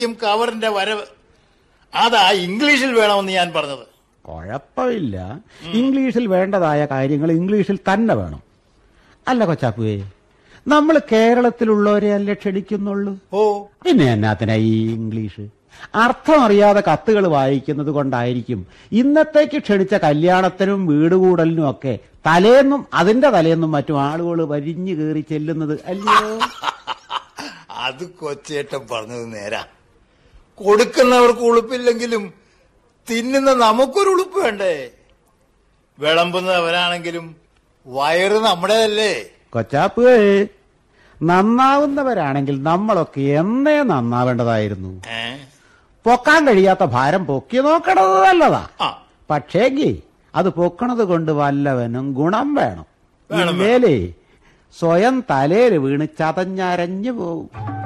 യും കവറിന്റെ വരവ് അതാ ഇംഗ്ലീഷിൽ വേണമെന്ന് ഞാൻ പറഞ്ഞത് കുഴപ്പമില്ല ഇംഗ്ലീഷിൽ വേണ്ടതായ കാര്യങ്ങൾ ഇംഗ്ലീഷിൽ തന്നെ വേണം അല്ല കൊച്ചാപ്പുവേ നമ്മൾ കേരളത്തിലുള്ളവരെ അല്ലേ ക്ഷണിക്കുന്നുള്ളൂ ഓ പിന്നെ എന്നാത്തിനാ ഈ ഇംഗ്ലീഷ് അർത്ഥം അറിയാതെ കത്തുകൾ വായിക്കുന്നത് കൊണ്ടായിരിക്കും ഇന്നത്തേക്ക് ക്ഷണിച്ച കല്യാണത്തിനും വീട് കൂടലിനും ഒക്കെ തലേന്നും അതിന്റെ തലേന്നും മറ്റും ആളുകൾ വരിഞ്ഞു കയറി ചെല്ലുന്നത് അല്ലയോ അത് കൊച്ചേട്ടൻ പറഞ്ഞത് നേരാ കൊടുക്കുന്നവർക്ക് ഉളുപ്പില്ലെങ്കിലും തിന്നുന്ന നമുക്കൊരു ഉളുപ്പ് വേണ്ടേ വിളമ്പുന്നവരാണെങ്കിലും വയറ് നമ്മുടേതല്ലേ കൊച്ചാപ്പുവേ നന്നാവുന്നവരാണെങ്കിൽ നമ്മളൊക്കെ എന്നേ നന്നാവേണ്ടതായിരുന്നു ഏ പൊക്കാൻ കഴിയാത്ത ഭാരം പൊക്കി നോക്കണത് നല്ലതാ ആ പക്ഷേങ്കി അത് പൊക്കണത് കൊണ്ട് വല്ലവനും ഗുണം വേണം വേണം, ഇല്ലേലേ സ്വയം തലയിൽ വീണ് ചതഞ്ഞരഞ്ഞു പോകും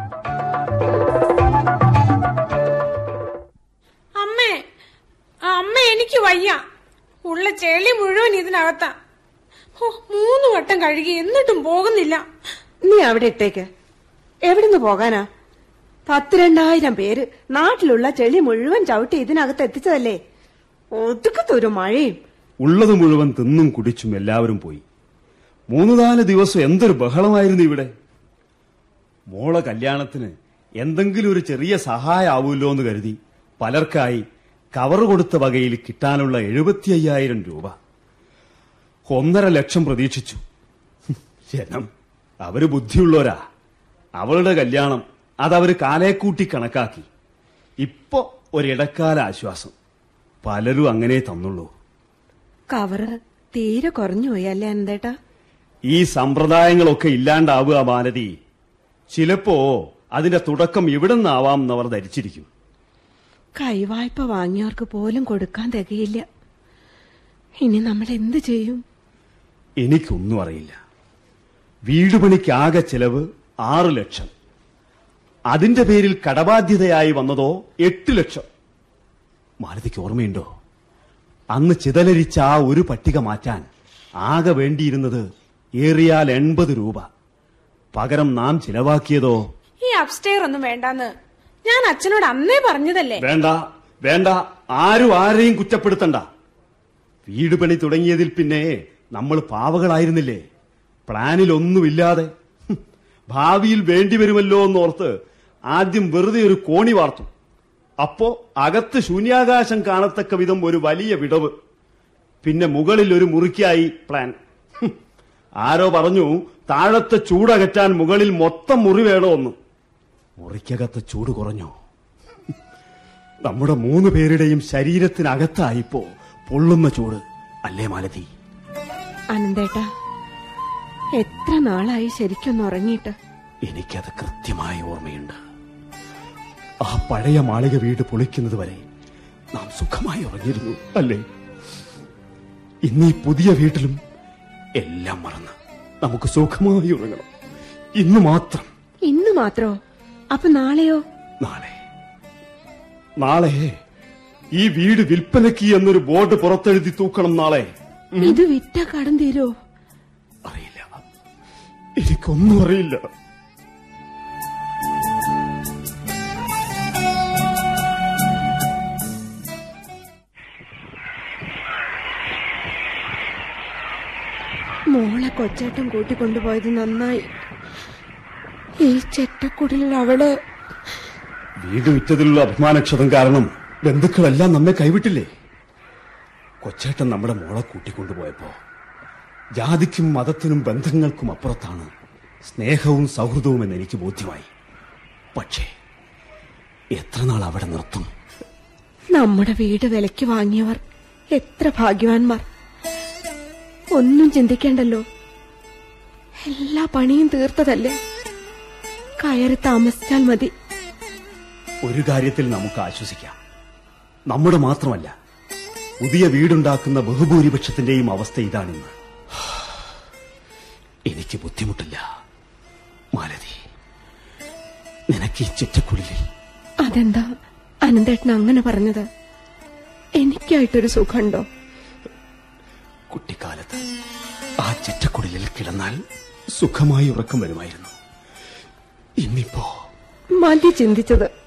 അമ്മേ ആ, അമ്മ എനിക്ക് വയ്യ ഉള്ള ചെളി മുഴുവൻ ഇതിനകത്താ ഓ മൂന്ന് വട്ടം കഴുകി എന്നിട്ടും പോകുന്നില്ല നീ അവിടെ ഇട്ടേക്ക് എവിടുന്ന് പോകാനാ പത്ത് രണ്ടായിരം പേര് നാട്ടിലുള്ള ചെളി മുഴുവൻ ചവിട്ടി ഇതിനകത്ത് എത്തിച്ചതല്ലേ ഒതുക്കത്തൊരു മഴയും ഉള്ളത് മുഴുവൻ തിന്നും കുടിച്ചും എല്ലാവരും പോയി മൂന്ന് നാല് ദിവസം എന്തൊരു ബഹളമായിരുന്നു ഇവിടെ മോളെ കല്യാണത്തിന് എന്തെങ്കിലും ഒരു ചെറിയ സഹായമാവുമല്ലോ എന്ന് കരുതി പലർക്കായി കവർ കൊടുത്ത വകയിൽ കിട്ടാനുള്ള എഴുപത്തി അയ്യായിരം രൂപ ഒന്നര ലക്ഷം പ്രതീക്ഷിച്ചു ഹും, ജനം അവര് ബുദ്ധിയുള്ളവരാ അവളുടെ കല്യാണം അതവര് കാലേക്കൂട്ടി കണക്കാക്കി ഇപ്പൊ ഒരിടക്കാല ആശ്വാസം പലരും അങ്ങനെ തന്നുള്ളൂ കവറ് തീരെ കുറഞ്ഞു പോയി അല്ലേ അനന്തേട്ടാ ഈ സമ്പ്രദായങ്ങളൊക്കെ ഇല്ലാണ്ടാവുക മാലതി ചിലപ്പോ അതിന്റെ തുടക്കം ഇവിടെ നിന്നാവാം എന്നവർ ധരിച്ചിരിക്കും കൈവായ്പ വാങ്ങിയവർക്ക് പോലും കൊടുക്കാൻ തികയില്ല ഇനി നമ്മൾ എന്ത് ചെയ്യും എനിക്കൊന്നും അറിയില്ല വീടുപണിക്ക് ആകെ ചെലവ് ആറു ലക്ഷം അതിന്റെ പേരിൽ കടബാധ്യതയായി വന്നതോ എട്ട് ലക്ഷം മാലതിക്ക് ഓർമ്മയുണ്ടോ അന്ന് ചിതലരിച്ച ആ ഒരു പട്ടിക മാറ്റാൻ ആകെ വേണ്ടിയിരുന്നത് ഏറിയാൽ എൺപത് രൂപ പകരം നാം ചിലവാക്കിയതോ ഈ അപ്സ്റ്റെയർ ഒന്നും വേണ്ടാന്ന് ഞാൻ അച്ഛനോട് അന്നേ പറഞ്ഞതല്ലേ വേണ്ട വേണ്ട ആരും ആരെയും കുറ്റപ്പെടുത്തണ്ട വീട് പണി തുടങ്ങിയതിൽ പിന്നെ നമ്മൾ പാവകളായിരുന്നില്ലേ പ്ലാനിൽ ഒന്നുമില്ലാതെ ഹും, ഭാവിയിൽ വേണ്ടിവരുമല്ലോ എന്നോർത്ത് ആദ്യം വെറുതെ ഒരു കോണി വാർത്തു അപ്പോ അകത്ത് ശൂന്യാകാശം കാണത്തക്ക വിധം ഒരു വലിയ വിടവ് പിന്നെ മുകളിൽ ഒരു മുറിക്കായി പ്ലാൻ ഹും, ആരോ പറഞ്ഞു താഴത്തെ ചൂടകറ്റാൻ മുകളിൽ മൊത്തം മുറി വേണമെന്ന് മുറിക്കകത്ത് ചൂട് കുറഞ്ഞോ നമ്മുടെ മൂന്ന് പേരുടെയും ശരീരത്തിനകത്തായിപ്പോ പൊള്ളുന്ന ചൂട് അല്ലേ മാലതി അനന്തേട്ടാ എത്ര നാളായി ശരിക്കൊന്ന് ഉറങ്ങിയിട്ട് എനിക്കത് കൃത്യമായി ഓർമ്മയുണ്ട് ആ പഴയ മാളിക വീട് പൊളിക്കുന്നത് വരെ നാം സുഖമായി ഉറങ്ങിയിരുന്നു അല്ലേ ഇന്ന് ഈ പുതിയ വീട്ടിലും എല്ലാം മറന്ന് നമുക്ക് സുഖമായി ഉറങ്ങണം ഇന്ന് മാത്രം ഇന്ന് മാത്രോ അപ്പൊ നാളെയോ നാളെ നാളെ ഈ വീട് വിൽപ്പനയ്ക്ക് എന്നൊരു ബോർഡ് പുറത്തെഴുതി തൂക്കണം നാളെ ഇത് വിറ്റ കടം തീരോ അറിയില്ല എനിക്കൊന്നും അറിയില്ല മോളെ കൊച്ചേട്ടൻ കൂട്ടിക്കൊണ്ടുപോയത് നന്നായി ഈ ചെറ്റക്കുടിലിൽ അവള് വീട് വിറ്റതിലുള്ള അഭിമാനക്ഷതം കാരണം ബന്ധുക്കളെല്ലാം നമ്മെ കൈവിട്ടില്ലേ കൊച്ചേട്ടൻ നമ്മുടെ മോളെ കൂട്ടിക്കൊണ്ടുപോയപ്പോ ജാതിക്കും മതത്തിനും ബന്ധങ്ങൾക്കും അപ്പുറത്താണ് സ്നേഹവും സൗഹൃദവും എന്ന് എനിക്ക് ബോധ്യമായി പക്ഷേ എത്ര നാൾ അവിടെ നിർത്തും നമ്മുടെ വീട് വിലയ്ക്ക് വാങ്ങിയവർ എത്ര ഭാഗ്യവാന്മാർ ഒന്നും ചിന്തിക്കേണ്ടല്ലോ എല്ലാ പണിയും തീർത്തതല്ലേ കയറി താമസിച്ചാൽ മതി ഒരു കാര്യത്തിൽ നമുക്ക് ആശ്വസിക്കാം നമ്മുടെ മാത്രമല്ല പുതിയ വീടുണ്ടാക്കുന്ന ബഹുഭൂരിപക്ഷത്തിന്റെയും അവസ്ഥ ഇതാണിന്ന് എനിക്ക് ബുദ്ധിമുട്ടില്ല മാലതി നിനക്ക് ഈ ചിറ്റക്കുള്ളിൽ അതെന്താ അനന്തേട്ടൻ അങ്ങനെ പറഞ്ഞത് എനിക്കായിട്ടൊരു സുഖമുണ്ടോ കുട്ടിക്കാലത്ത് ആ ചിറ്റക്കുടലിൽ കിടന്നാൽ സുഖമായി ഉറക്കം വരുമായിരുന്നു ഇന്നിപ്പോ മതി ചിന്തിച്ചത്